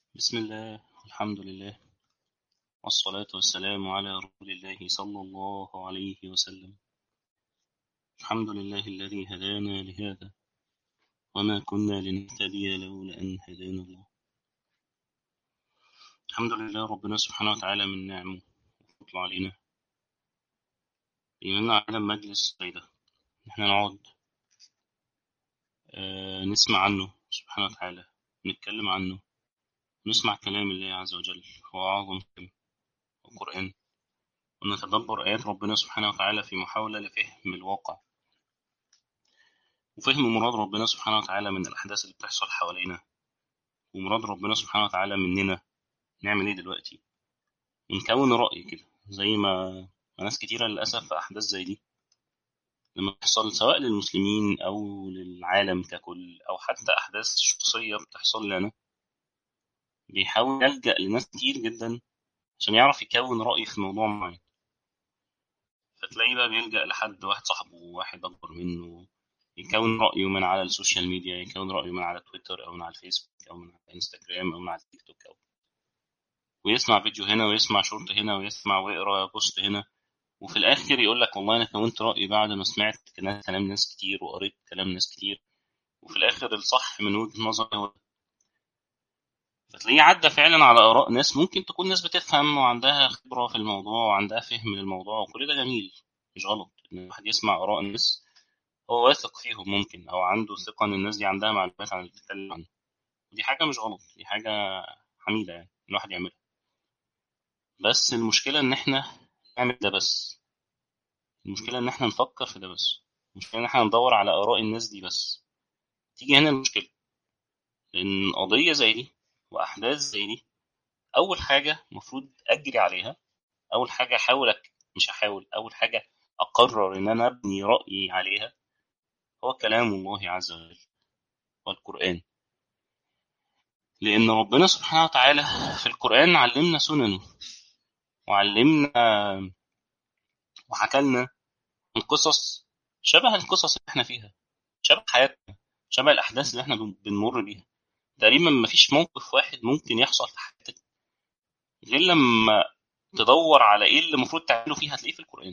بسم الله والحمد لله والصلاة والسلام على رسول الله صلى الله عليه وسلم الحمد لله الذي هدانا لهذا وما كنا لنهتدي لولا أن هدانا الله الحمد لله ربنا سبحانه وتعالى من نعمه وفضل علينا يمنع علينا مجلس زي ده احنا نقعد آه نسمع عنه سبحانه وتعالى نتكلم عنه نسمع كلام الله عز وجل هو أعظم كلام القرآن ونتدبر آيات ربنا سبحانه وتعالى في محاولة لفهم الواقع وفهم مراد ربنا سبحانه وتعالى من الأحداث اللي بتحصل حوالينا ومراد ربنا سبحانه وتعالى مننا نعمل ايه دلوقتي ونكون رأي كده زي ما ناس كتيرة للأسف في أحداث زي دي لما بتحصل سواء للمسلمين أو للعالم ككل أو حتى أحداث شخصية بتحصل لنا بيحاول يلجأ لناس كتير جدا عشان يعرف يكون رأي في موضوع معين فتلاقيه بقى بيلجأ لحد واحد صاحبه واحد أكبر منه يكون رأيه من على السوشيال ميديا يكون رأيه من على تويتر أو من على الفيسبوك أو من على الانستجرام أو من على التيك توك أو ويسمع فيديو هنا ويسمع شورت هنا ويسمع ويقرا بوست هنا وفي الآخر يقول لك والله أنا كونت رأيي بعد ما سمعت كلام ناس كتير وقريت كلام ناس كتير وفي الآخر الصح من وجهة نظري هو فتلاقيه عدى فعلا على آراء ناس ممكن تكون ناس بتفهم وعندها خبرة في الموضوع وعندها فهم للموضوع وكل ده جميل مش غلط إن الواحد يسمع آراء الناس هو واثق فيهم ممكن أو عنده ثقة إن الناس دي عندها معلومات عن اللي بتتكلم عنه ودي حاجة مش غلط دي حاجة حميدة يعني الواحد يعملها بس المشكلة إن إحنا نعمل ده بس المشكلة إن إحنا نفكر في ده بس المشكلة إن إحنا ندور على آراء الناس دي بس تيجي هنا المشكلة لأن قضية زي دي وأحداث زي دي أول حاجة المفروض أجري عليها أول حاجة أحاول مش هحاول أول حاجة أقرر إن أنا أبني رأيي عليها هو كلام الله عز وجل والقرآن لأن ربنا سبحانه وتعالى في القرآن علمنا سننه وعلمنا وحكى لنا القصص شبه القصص اللي احنا فيها شبه حياتنا شبه الأحداث اللي احنا بنمر بيها تقريبا مفيش موقف واحد ممكن يحصل في حياتك غير لما تدور على ايه اللي المفروض تعمله فيه هتلاقيه في القرآن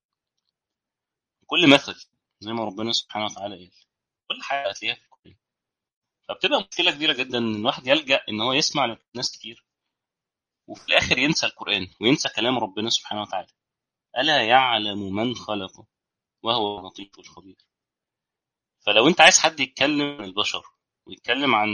كل مثل زي ما ربنا سبحانه وتعالى قال كل حاجة هتلاقيها في القرآن فبتبقى مشكلة كبيرة جدا ان الواحد يلجأ ان هو يسمع لناس كتير وفي الآخر ينسى القرآن وينسى كلام ربنا سبحانه وتعالى ألا يعلم من خلق وهو اللطيف الخبير فلو انت عايز حد يتكلم عن البشر ويتكلم عن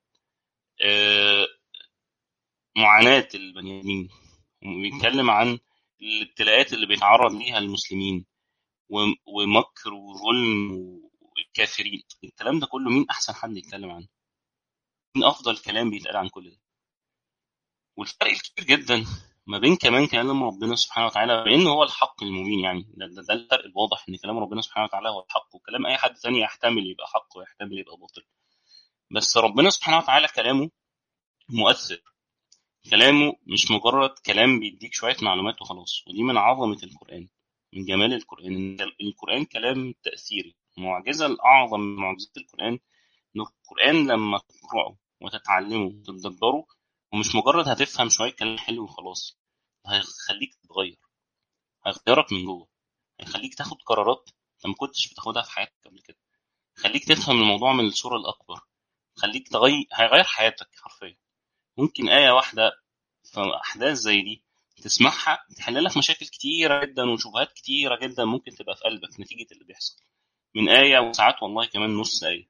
معاناة البني آدمين ويتكلم عن الابتلاءات اللي بيتعرض ليها المسلمين ومكر وظلم والكافرين الكلام ده كله مين أحسن حد يتكلم عنه مين أفضل كلام بيتقال عن كل ده والفرق الكبير جدا ما بين كمان كلام ربنا سبحانه وتعالى بان هو الحق المبين يعني ده, ده, ده الفرق الواضح ان كلام ربنا سبحانه وتعالى هو الحق وكلام اي حد ثاني يحتمل يبقى حق ويحتمل يبقى باطل بس ربنا سبحانه وتعالى كلامه مؤثر كلامه مش مجرد كلام بيديك شويه معلومات وخلاص ودي من عظمه القران من جمال القران ان القران كلام تاثيري المعجزه الاعظم من معجزات القران ان القران لما تقراه وتتعلمه وتتدبره ومش مجرد هتفهم شويه كلام حلو وخلاص هيخليك تتغير هيغيرك من جوه هيخليك تاخد قرارات انت ما كنتش بتاخدها في حياتك قبل كده خليك تفهم الموضوع من الصوره الاكبر خليك تغير هيغير حياتك حرفيا ممكن آية واحدة في أحداث زي دي تسمعها تحل لك مشاكل كتيرة جدا وشبهات كتيرة جدا ممكن تبقى في قلبك نتيجة اللي بيحصل من آية وساعات والله كمان نص آية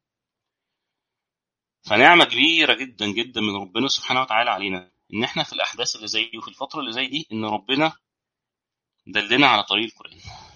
فنعمة كبيرة جدا جدا من ربنا سبحانه وتعالى علينا إن إحنا في الأحداث اللي زي دي وفي الفترة اللي زي دي إن ربنا دلنا على طريق القرآن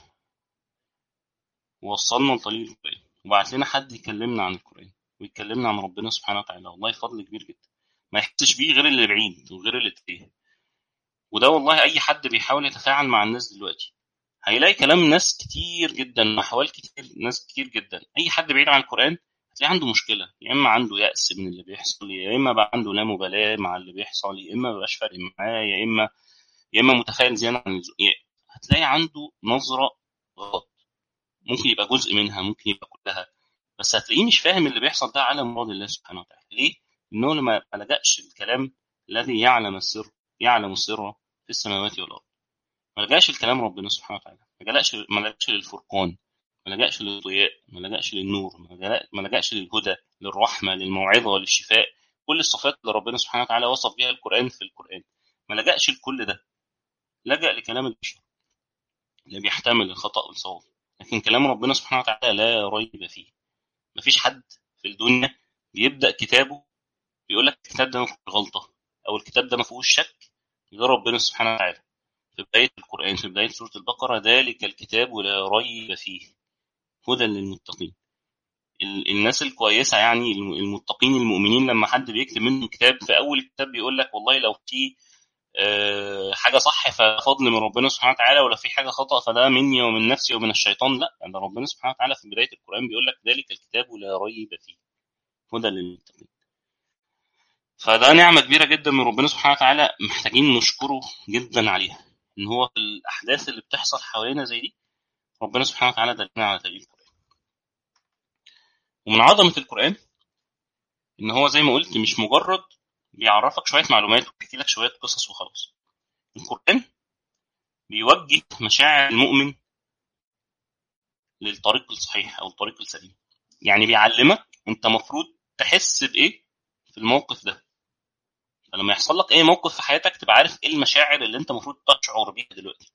ووصلنا لطريق القرآن وبعت لنا حد يكلمنا عن القرآن ويكلمنا عن ربنا سبحانه وتعالى والله فضل كبير جدا ما يحسش بيه غير اللي بعيد وغير اللي تايه وده والله اي حد بيحاول يتفاعل مع الناس دلوقتي هيلاقي كلام ناس كتير جدا احوال كتير ناس كتير جدا اي حد بعيد عن القران هتلاقي عنده مشكله يا اما عنده يأس من اللي بيحصل يا اما بقى عنده لا مبالاه مع اللي بيحصل يا اما مبقاش فارق معاه يا اما يا اما متخيل زياده عن اللزوم هتلاقي عنده نظره غلط ممكن يبقى جزء منها ممكن يبقى كلها بس هتلاقيه مش فاهم اللي بيحصل ده على مراد الله سبحانه وتعالى ليه؟ انه ما لجاش الكلام الذي يعلم السر يعلم السر في السماوات والارض ما لجاش الكلام ربنا سبحانه وتعالى ما لجاش ما لجاش للفرقان ما لجاش للضياء ما لجاش للنور ما لجاش للهدى للرحمه للموعظه وللشفاء كل الصفات اللي ربنا سبحانه وتعالى وصف بها القران في القران ما لجاش لكل ده لجا لكلام البشر اللي بيحتمل الخطا والصواب لكن كلام ربنا سبحانه وتعالى لا ريب فيه مفيش حد في الدنيا بيبدا كتابه بيقول لك الكتاب ده ما فيهوش غلطه او الكتاب ده ما فيهوش شك غير ربنا سبحانه وتعالى في بدايه القران في بدايه سوره البقره ذلك الكتاب لا ريب فيه هدى للمتقين الناس الكويسه يعني المتقين المؤمنين لما حد بيكتب منهم كتاب في اول الكتاب بيقول لك والله لو في حاجه صح ففضل من ربنا سبحانه وتعالى ولو في حاجه خطا فده مني ومن نفسي ومن الشيطان لا ده ربنا سبحانه وتعالى في بدايه القران بيقول لك ذلك الكتاب لا ريب فيه هدى للمتقين فده نعمه كبيره جدا من ربنا سبحانه وتعالى محتاجين نشكره جدا عليها ان هو في الاحداث اللي بتحصل حوالينا زي دي ربنا سبحانه وتعالى دلنا على طريق القران ومن عظمه القران ان هو زي ما قلت مش مجرد بيعرفك شويه معلومات وبيحكي لك شويه قصص وخلاص القران بيوجه مشاعر المؤمن للطريق الصحيح او الطريق السليم يعني بيعلمك انت مفروض تحس بايه في الموقف ده فلما يحصل لك اي موقف في حياتك تبقى عارف ايه المشاعر اللي انت المفروض تشعر بيها دلوقتي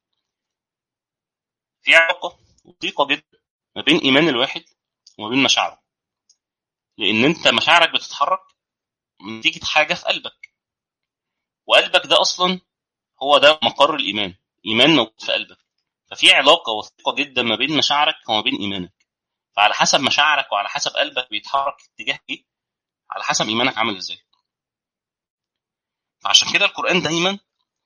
في علاقه وثيقه جدا ما بين ايمان الواحد وما بين مشاعره لان انت مشاعرك بتتحرك نتيجه حاجه في قلبك وقلبك ده اصلا هو ده مقر الايمان ايمان موجود في قلبك ففي علاقه وثيقه جدا ما بين مشاعرك وما بين ايمانك فعلى حسب مشاعرك وعلى حسب قلبك بيتحرك اتجاه ايه على حسب ايمانك عامل ازاي فعشان كده القران دايما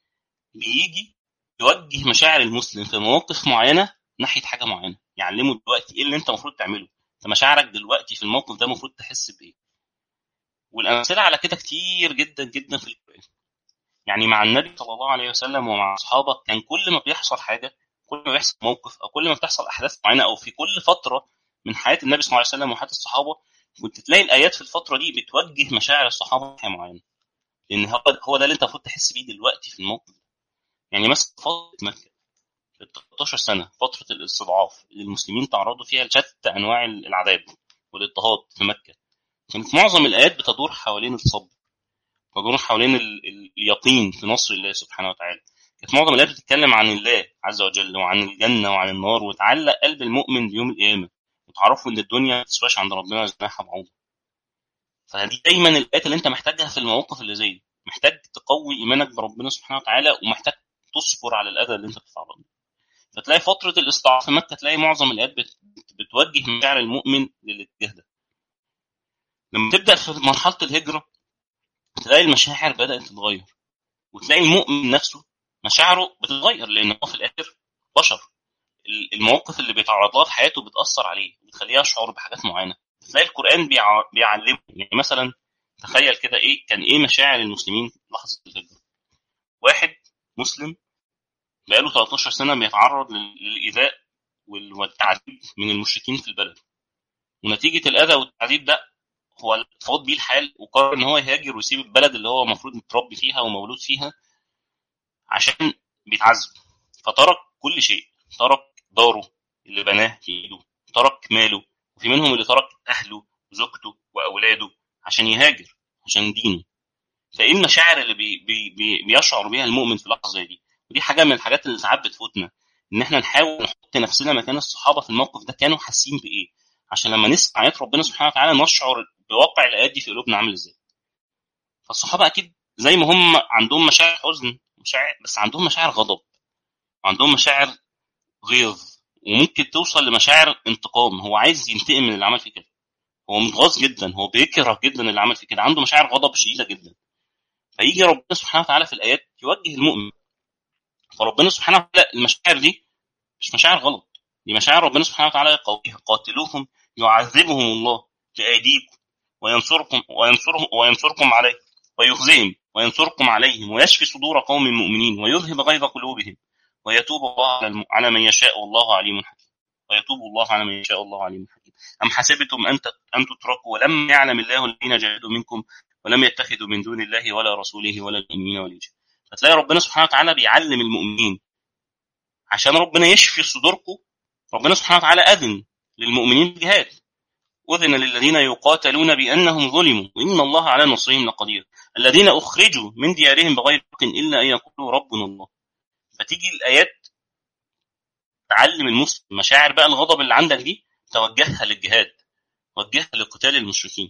بيجي يوجه مشاعر المسلم في مواقف معينه ناحيه حاجه معينه يعلمه دلوقتي ايه اللي انت المفروض تعمله انت مشاعرك دلوقتي في الموقف ده المفروض تحس بايه والامثله على كده كتير جدا جدا في القران يعني مع النبي صلى الله عليه وسلم ومع اصحابه كان كل ما بيحصل حاجه كل ما بيحصل موقف او كل ما بتحصل احداث معينه او في كل فتره من حياه النبي صلى الله عليه وسلم وحياه الصحابه كنت تلاقي الايات في الفتره دي بتوجه مشاعر الصحابه ناحيه معينه لان هو هو ده اللي انت المفروض تحس بيه دلوقتي في الموقف يعني مثلا فتره مكه 13 سنه فتره الاستضعاف اللي المسلمين تعرضوا فيها لشتى انواع العذاب والاضطهاد في مكه كانت معظم الايات بتدور حوالين الصبر تدور حوالين ال... ال... اليقين في نصر الله سبحانه وتعالى كانت معظم الايات بتتكلم عن الله عز وجل وعن الجنه وعن النار وتعلق قلب المؤمن بيوم القيامه وتعرفوا ان الدنيا ما تسواش عند ربنا جناح بعوضه فدي دايما الايات اللي انت محتاجها في المواقف اللي زي دي محتاج تقوي ايمانك بربنا سبحانه وتعالى ومحتاج تصبر على الاذى اللي انت بتتعرض له فتلاقي فتره الاستضعاف في مكه تلاقي معظم الايات بت... بتوجه مشاعر المؤمن للاتجاه ده لما تبدا في مرحله الهجره تلاقي المشاعر بدات تتغير وتلاقي المؤمن نفسه مشاعره بتتغير لان هو في الاخر بشر المواقف اللي بيتعرض لها في حياته بتاثر عليه بتخليه يشعر بحاجات معينه تلاقي القران بيع... بيعلمه يعني مثلا تخيل كده ايه كان ايه مشاعر المسلمين لحظه الهجره واحد مسلم بقاله 13 سنه بيتعرض للايذاء والتعذيب من المشركين في البلد ونتيجه الاذى والتعذيب ده هو فاض بيه الحال وقرر ان هو يهاجر ويسيب البلد اللي هو المفروض متربي فيها ومولود فيها عشان بيتعذب فترك كل شيء ترك داره اللي بناه بايده ترك ماله وفي منهم اللي ترك اهله وزوجته واولاده عشان يهاجر عشان دينه فايه المشاعر اللي بي بي بي بيشعر بيها المؤمن في لحظه زي دي ودي حاجه من الحاجات اللي ساعات بتفوتنا ان احنا نحاول نحط نفسنا مكان الصحابه في الموقف ده كانوا حاسين بايه عشان لما نسمع ايات ربنا سبحانه وتعالى نشعر بواقع الايات دي في قلوبنا عامل ازاي فالصحابه اكيد زي ما هم عندهم مشاعر حزن مشاعر بس عندهم مشاعر غضب وعندهم مشاعر غيظ وممكن توصل لمشاعر انتقام هو عايز ينتقم من اللي عمل فيه كده هو متغاظ جدا هو بيكره جدا اللي عمل فيه كده عنده مشاعر غضب شديده جدا فيجي ربنا سبحانه وتعالى في الايات يوجه المؤمن فربنا سبحانه وتعالى المشاعر دي مش مشاعر غلط دي مشاعر ربنا سبحانه وتعالى يقويها قاتلوهم يعذبهم الله بأيديكم وينصركم وينصرهم وينصركم عليه ويخزيهم وينصركم عليهم ويشفي صدور قوم مؤمنين ويذهب غيظ قلوبهم ويتوب الله على من يشاء والله عليم حكيم ويتوب الله على من يشاء الله عليم حكيم أم حسبتم أن أن تتركوا ولم يعلم الله الذين جاهدوا منكم ولم يتخذوا من دون الله ولا رسوله ولا المؤمنين وليجا فتلاقي ربنا سبحانه وتعالى بيعلم المؤمنين عشان ربنا يشفي صدوركم ربنا سبحانه وتعالى أذن للمؤمنين بالجهاد أذن للذين يقاتلون بأنهم ظلموا وإن الله على نصرهم لقدير الذين أخرجوا من ديارهم بغير حق إلا أن يقولوا ربنا الله فتيجي الآيات تعلم المسلم مشاعر بقى الغضب اللي عندك دي توجهها للجهاد وجهها لقتال المشركين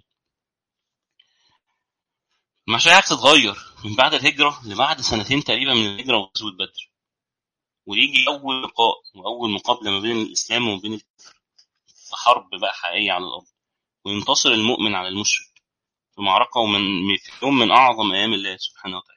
المشاعر تتغير من بعد الهجرة لبعد سنتين تقريبا من الهجرة وغزوة بدر ويجي أول لقاء وأول مقابلة ما بين الإسلام وما بين الكفر في حرب بقى حقيقية على الأرض وينتصر المؤمن على المشرك في معركة ومن في يوم من أعظم أيام الله سبحانه وتعالى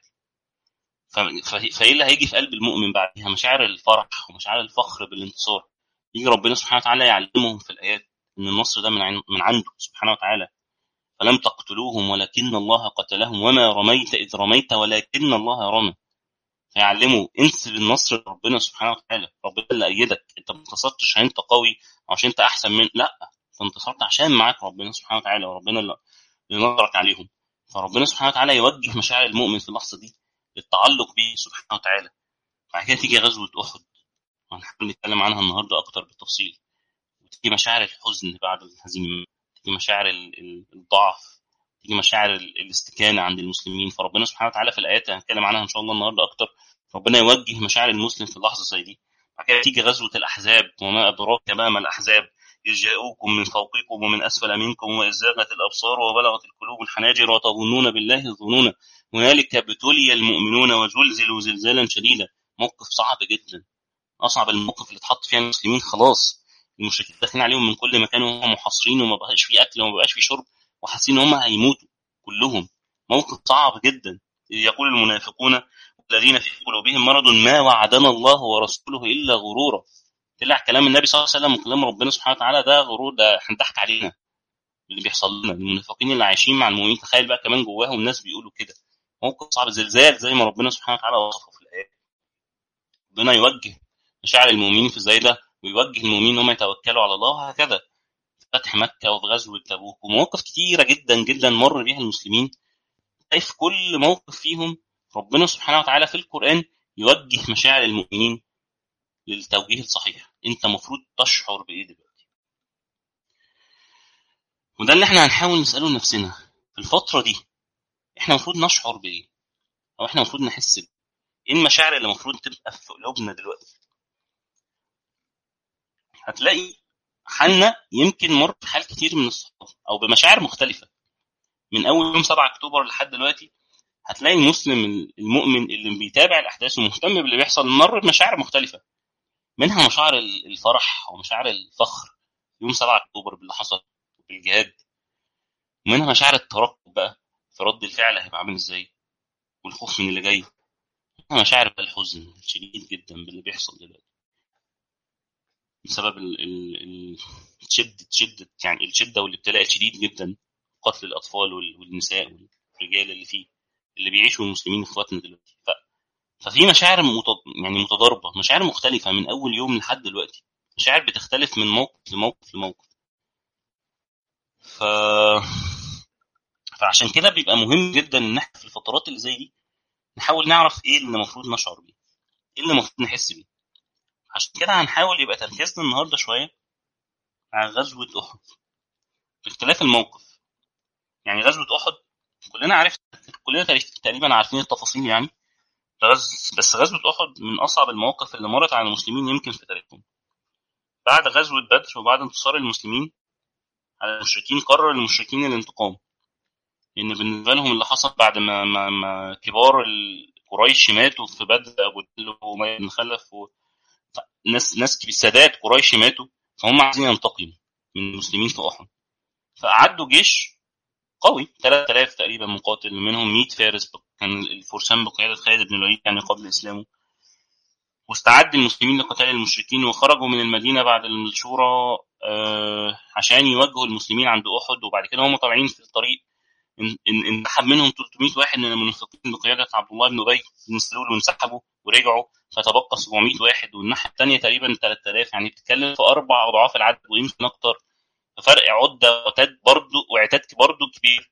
فايه اللي هيجي في قلب المؤمن بعدها مشاعر الفرح ومشاعر الفخر بالانتصار يجي ربنا سبحانه وتعالى يعلمهم في الايات ان النصر ده من من عنده سبحانه وتعالى فلم تقتلوهم ولكن الله قتلهم وما رميت اذ رميت ولكن الله رمى فيعلموا انسب النصر لربنا سبحانه وتعالى ربنا اللي ايدك انت ما انتصرتش عشان انت قوي او عشان انت احسن من لا انت انتصرت عشان معاك ربنا سبحانه وتعالى وربنا اللي نظرك عليهم فربنا سبحانه وتعالى يوجه مشاعر المؤمن في اللحظه دي للتعلق به سبحانه وتعالى بعد كده تيجي غزوة أحد وهنحاول نتكلم عنها النهاردة أكتر بالتفصيل وتيجي مشاعر الحزن بعد الهزيمة تيجي مشاعر الضعف تيجي مشاعر الاستكانة عند المسلمين فربنا سبحانه وتعالى في الآيات هنتكلم عنها إن شاء الله النهاردة أكتر ربنا يوجه مشاعر المسلم في اللحظة زي دي بعد كده تيجي غزوة الأحزاب وما أدراك ما ما الأحزاب إذ جاءوكم من فوقكم ومن أسفل منكم وإذ زاغت الأبصار وبلغت القلوب الحناجر وتظنون بالله الظنون هنالك ابتلي المؤمنون وزلزلوا زلزالا شديدا موقف صعب جدا اصعب الموقف اللي اتحط فيها المسلمين خلاص المشركين داخلين عليهم من كل مكان وهم محاصرين وما بقاش في اكل وما بقاش في شرب وحاسين ان هم هيموتوا كلهم موقف صعب جدا يقول المنافقون الذين في قلوبهم مرض ما وعدنا الله ورسوله الا غرورا طلع كلام النبي صلى الله عليه وسلم وكلام ربنا سبحانه وتعالى ده غرور ده احنا ضحك علينا اللي بيحصل لنا المنافقين اللي عايشين مع المؤمنين تخيل بقى كمان جواهم ناس بيقولوا كده موقف صعب زلزال زي ما ربنا سبحانه وتعالى وصفه في الايات ربنا يوجه مشاعر المؤمنين في زي ده ويوجه المؤمنين ان هم يتوكلوا على الله وهكذا في فتح مكه وفي غزوه تبوك ومواقف كتيره جدا جدا مر بيها المسلمين في كل موقف فيهم ربنا سبحانه وتعالى في القران يوجه مشاعر المؤمنين للتوجيه الصحيح انت المفروض تشعر بايه دلوقتي وده اللي احنا هنحاول نساله لنفسنا في الفتره دي احنا المفروض نشعر بايه او احنا المفروض نحس بايه ايه المشاعر اللي المفروض تبقى في قلوبنا دلوقتي هتلاقي حالنا يمكن مر بحال كتير من الصحابه او بمشاعر مختلفه من اول يوم 7 اكتوبر لحد دلوقتي هتلاقي المسلم المؤمن اللي بيتابع الاحداث ومهتم باللي بيحصل مر بمشاعر مختلفه منها مشاعر الفرح ومشاعر الفخر يوم 7 اكتوبر باللي حصل بالجهاد ومنها مشاعر الترقب بقى في رد الفعل هيبقى عامل ازاي والخوف من اللي جاي مشاعر الحزن شديد جدا باللي بيحصل دلوقتي بسبب ال ال الشدة شدة يعني الشدة والابتلاء الشديد جدا قتل الأطفال والنساء والرجال اللي فيه اللي بيعيشوا المسلمين اخواتنا دلوقتي ف... ففي مشاعر متض... يعني متضاربة مشاعر مختلفة من أول يوم لحد دلوقتي مشاعر بتختلف من موقف لموقف لموقف ف فعشان كده بيبقى مهم جدا ان احنا في الفترات اللي زي دي نحاول نعرف ايه اللي المفروض نشعر بيه ايه اللي المفروض نحس بيه عشان كده هنحاول يبقى تركيزنا النهارده شويه على غزوه احد باختلاف الموقف يعني غزوه احد كلنا عرفت كلنا تقريبا عارفين التفاصيل يعني بس غزوه احد من اصعب المواقف اللي مرت على المسلمين يمكن في تاريخهم بعد غزوه بدر وبعد انتصار المسلمين على المشركين قرر المشركين الانتقام لان بالنسبه لهم اللي حصل بعد ما, ما, ما كبار قريش ماتوا في بدر ابو جهل واميه بن خلف و... ناس ناس السادات قريش ماتوا فهم عايزين ينتقموا من المسلمين في احد فاعدوا جيش قوي 3000 تقريبا مقاتل منهم 100 فارس كان الفرسان بقياده خالد بن الوليد يعني قبل اسلامه واستعد المسلمين لقتال المشركين وخرجوا من المدينه بعد الشورى آه عشان يواجهوا المسلمين عند احد وبعد كده هم طالعين في الطريق انسحب منهم 300 واحد من المنافقين بقياده عبد الله بن ابي بن سلول وانسحبوا ورجعوا فتبقى 700 واحد والناحيه الثانيه تقريبا 3000 يعني بتتكلم في اربع اضعاف العدد ويمكن اكتر ففرق عده وعتاد برضه واعتاد برضه كبير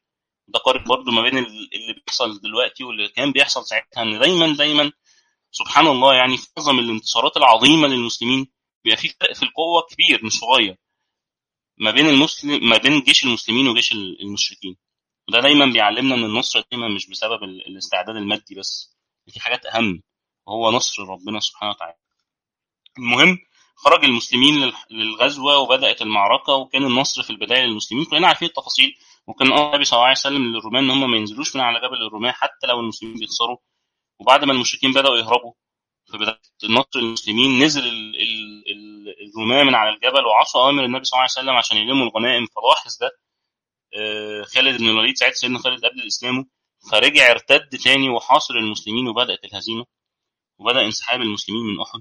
ده قارن برضه ما بين اللي بيحصل دلوقتي واللي كان بيحصل ساعتها ان دايما دايما سبحان الله يعني في معظم الانتصارات العظيمه للمسلمين بيبقى في فرق في القوه كبير مش صغير ما بين المسلم ما بين جيش المسلمين وجيش المشركين وده دايما بيعلمنا ان النصر دايما مش بسبب الاستعداد المادي بس في حاجات اهم وهو نصر ربنا سبحانه وتعالى المهم خرج المسلمين للغزوه وبدات المعركه وكان النصر في البدايه للمسلمين كلنا عارفين التفاصيل وكان النبي صلى الله عليه وسلم للرومان ان هم ما ينزلوش من على جبل الرومان حتى لو المسلمين بيخسروا وبعد ما المشركين بداوا يهربوا في بدايه النصر المسلمين نزل ال ال الرومان من على الجبل وعصوا اوامر النبي صلى الله عليه وسلم عشان يلموا الغنائم فلاحظ ده خالد بن الوليد ساعتها سيدنا خالد قبل اسلامه فرجع ارتد تاني وحاصر المسلمين وبدات الهزيمه وبدا انسحاب المسلمين من احد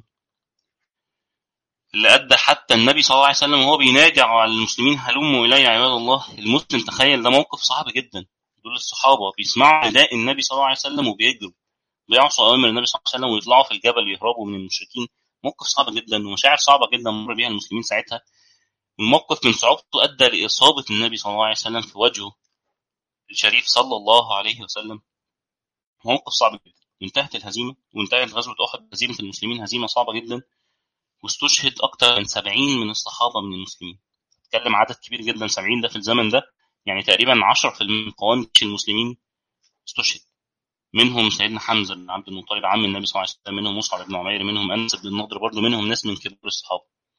اللي ادى حتى النبي صلى الله عليه وسلم وهو بينادي على المسلمين هلموا الي عباد الله المسلم تخيل ده موقف صعب جدا دول الصحابه بيسمعوا نداء النبي صلى الله عليه وسلم وبيجروا بيعصوا اوامر النبي صلى الله عليه وسلم ويطلعوا في الجبل يهربوا من المشركين موقف صعب جدا ومشاعر صعبه جدا مر بيها المسلمين ساعتها الموقف من صعوبته ادى لاصابه النبي صلى الله عليه وسلم في وجهه الشريف صلى الله عليه وسلم موقف صعب جدا انتهت الهزيمه وانتهت غزوه احد هزيمه المسلمين هزيمه صعبه جدا واستشهد اكثر من 70 من الصحابه من المسلمين اتكلم عدد كبير جدا 70 ده في الزمن ده يعني تقريبا 10% من قوام جيش المسلمين استشهد منهم سيدنا حمزه بن عبد المطلب عم النبي صلى الله عليه وسلم منهم مصعب بن عمير منهم انس بن النضر برضه منهم ناس من كبار الصحابه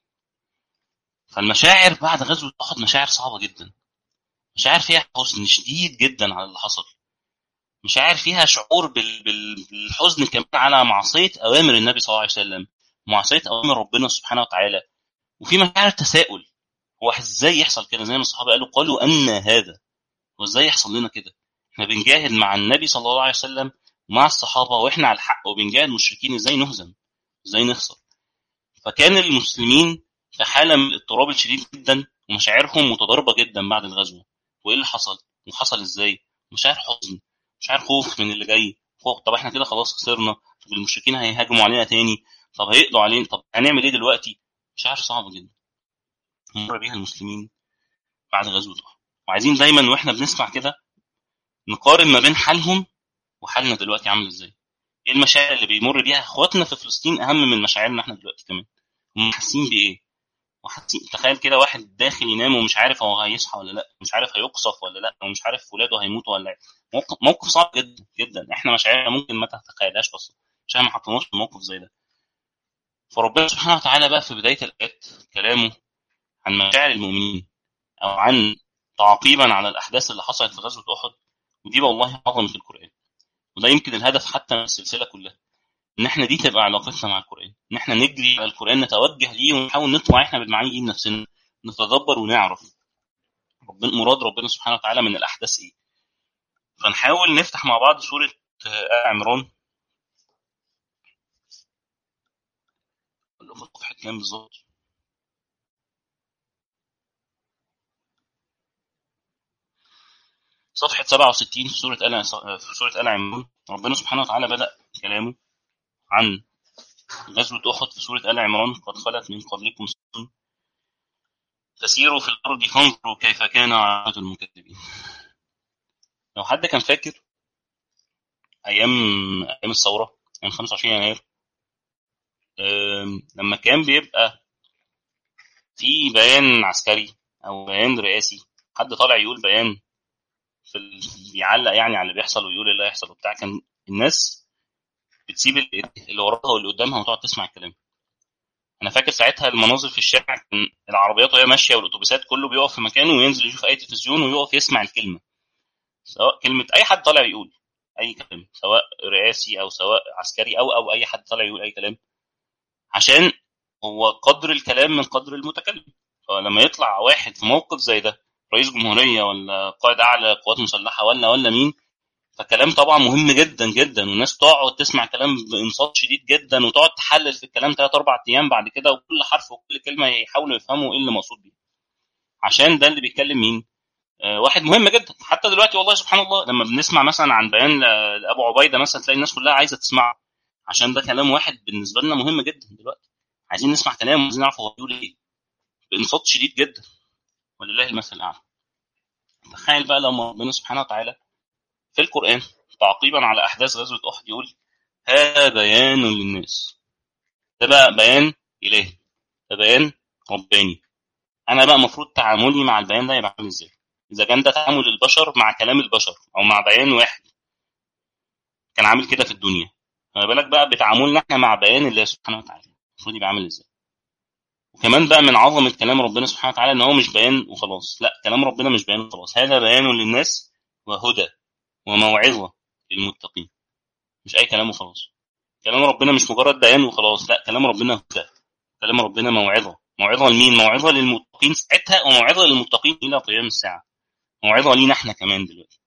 فالمشاعر بعد غزوه احد مشاعر صعبه جدا مشاعر فيها حزن شديد جدا على اللي حصل مشاعر فيها شعور بال... بال... بالحزن كمان على معصيه اوامر النبي صلى الله عليه وسلم معصيه اوامر ربنا سبحانه وتعالى وفي مشاعر تساؤل هو ازاي يحصل كده زي ما الصحابه قالوا قالوا ان هذا هو ازاي يحصل لنا كده احنا بنجاهد مع النبي صلى الله عليه وسلم ومع الصحابه واحنا على الحق وبنجاهد المشركين ازاي نهزم ازاي نخسر فكان المسلمين في حاله من الاضطراب الشديد جدا ومشاعرهم متضاربه جدا بعد الغزوه وايه اللي حصل وحصل ازاي مشاعر حزن مشاعر خوف من اللي جاي خوف طب احنا كده خلاص خسرنا طب المشركين هيهاجموا علينا تاني طب هيقضوا علينا طب هنعمل ايه دلوقتي مشاعر صعبه جدا مر بيها المسلمين بعد غزوه احد وعايزين دايما واحنا بنسمع كده نقارن ما بين حالهم وحالنا دلوقتي عامل ازاي ايه المشاعر اللي بيمر بيها اخواتنا في فلسطين اهم من مشاعرنا احنا دلوقتي كمان هم حاسين بايه وحاسين تخيل كده واحد داخل ينام ومش عارف هو هيصحى ولا لا مش عارف هيقصف ولا لا ومش عارف ولاده هيموتوا ولا لا موقف, موقف صعب جدا جدا احنا مشاعرنا ممكن ما تتخيلهاش اصلا عشان ما حطيناش في موقف زي ده فربنا سبحانه وتعالى بقى في بدايه الايات كلامه عن مشاعر المؤمنين او عن تعقيبا على الاحداث اللي حصلت في غزوه احد ودي والله عظمه القران وده يمكن الهدف حتى من السلسله كلها ان احنا دي تبقى علاقتنا مع القران ان احنا نجري على القران نتوجه ليه ونحاول نطلع احنا بالمعاني دي بنفسنا نتدبر ونعرف ربنا مراد ربنا سبحانه وتعالى من الاحداث ايه فنحاول نفتح مع بعض سوره ال عمران في صفحه كام بالظبط صفحة 67 في سورة آل في سورة آل عمران ربنا سبحانه وتعالى بدأ كلامه عن غزوة أحد في سورة آل عمران قد خلت من قبلكم سنن تسيروا في الأرض فانظروا كيف كان عاقبة المكذبين لو حد كان فاكر أيام أيام الثورة أيام 25 يناير لما كان بيبقى في بيان عسكري أو بيان رئاسي حد طالع يقول بيان في ال... بيعلق يعني على اللي بيحصل ويقول اللي هيحصل وبتاع كان الناس بتسيب اللي وراها واللي قدامها وتقعد تسمع الكلام انا فاكر ساعتها المناظر في الشارع كان العربيات وهي ماشيه والاتوبيسات كله بيقف في مكانه وينزل يشوف اي تلفزيون ويقف يسمع الكلمه سواء كلمه اي حد طالع يقول اي كلام سواء رئاسي او سواء عسكري او او اي حد طالع يقول اي كلام عشان هو قدر الكلام من قدر المتكلم فلما يطلع واحد في موقف زي ده رئيس جمهوريه ولا قائد اعلى قوات مسلحه ولا ولا مين فكلام طبعا مهم جدا جدا والناس تقعد تسمع كلام بانصات شديد جدا وتقعد تحلل في الكلام ثلاث اربع ايام بعد كده وكل حرف وكل كلمه يحاولوا يفهموا ايه اللي مقصود بيه عشان ده اللي بيتكلم مين آه واحد مهم جدا حتى دلوقتي والله سبحان الله لما بنسمع مثلا عن بيان لابو عبيده مثلا تلاقي الناس كلها عايزه تسمعه عشان ده كلام واحد بالنسبه لنا مهم جدا دلوقتي عايزين نسمع كلامه عايزين نعرف هو بيقول ايه بانصات شديد جدا ولله المثل الاعلى تخيل بقى لما ربنا سبحانه وتعالى في القرآن تعقيبا على أحداث غزوة أحد يقول هذا بيان للناس ده بقى بيان إلهي ده بيان رباني أنا بقى المفروض تعاملي مع البيان ده يبقى عامل إزاي إذا كان ده تعامل البشر مع كلام البشر أو مع بيان واحد كان عامل كده في الدنيا فما بالك بقى بتعاملنا احنا مع بيان الله سبحانه وتعالى المفروض يبقى عامل ازاي وكمان بقى من عظمه كلام ربنا سبحانه وتعالى ان هو مش بيان وخلاص لا كلام ربنا مش بيان وخلاص هذا بيان للناس وهدى وموعظه للمتقين مش اي كلام وخلاص كلام ربنا مش مجرد بيان وخلاص لا كلام ربنا هدى كلام ربنا موعظه موعظه لمين موعظه للمتقين ساعتها وموعظه للمتقين الى قيام الساعه موعظه لينا احنا كمان دلوقتي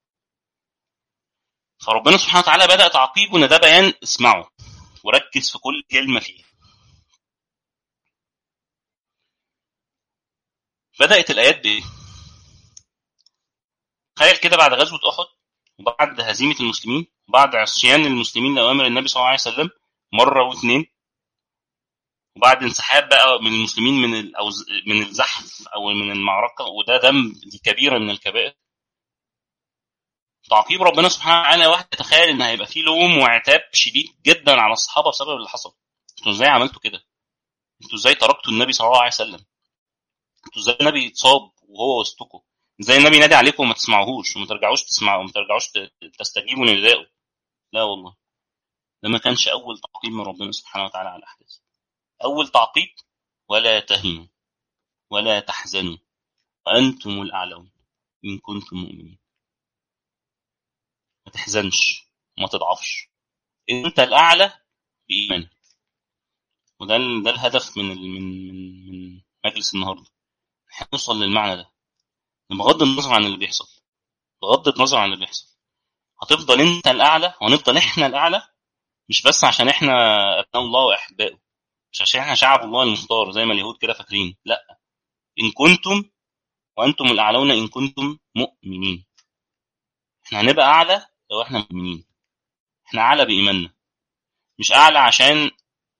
فربنا سبحانه وتعالى بدأ تعقيبه ان ده بيان اسمعه وركز في كل كلمة فيه بدأت الآيات بإيه؟ تخيل كده بعد غزوة أحد وبعد هزيمة المسلمين وبعد عصيان المسلمين لأوامر النبي صلى الله عليه وسلم مرة واثنين وبعد انسحاب بقى من المسلمين من الأوز... من الزحف أو من المعركة وده دم دي كبيرة من الكبائر تعقيب ربنا سبحانه وتعالى واحد يتخيل ان هيبقى فيه لوم وعتاب شديد جدا على الصحابه بسبب اللي حصل انتوا ازاي عملتوا كده انتوا ازاي تركتوا النبي صلى الله عليه وسلم انتوا ازاي النبي اتصاب وهو وسطكم ازاي النبي ينادي عليكم وما تسمعوهوش وما ترجعوش تسمعوا وما ترجعوش تستجيبوا لندائه لا والله ده ما كانش اول تعقيب من ربنا سبحانه وتعالى على الاحداث اول تعقيب ولا تهنوا ولا تحزنوا وانتم الاعلون ان كنتم مؤمنين ما تحزنش وما تضعفش انت الاعلى بايمانك وده ده الهدف من من من من مجلس النهارده احنا نوصل للمعنى ده بغض النظر عن اللي بيحصل بغض النظر عن اللي بيحصل هتفضل انت الاعلى وهنفضل احنا الاعلى مش بس عشان احنا ابناء الله واحبائه مش عشان احنا شعب الله المختار زي ما اليهود كده فاكرين لا ان كنتم وانتم الاعلون ان كنتم مؤمنين احنا هنبقى اعلى لو احنا مؤمنين احنا اعلى بايماننا مش اعلى عشان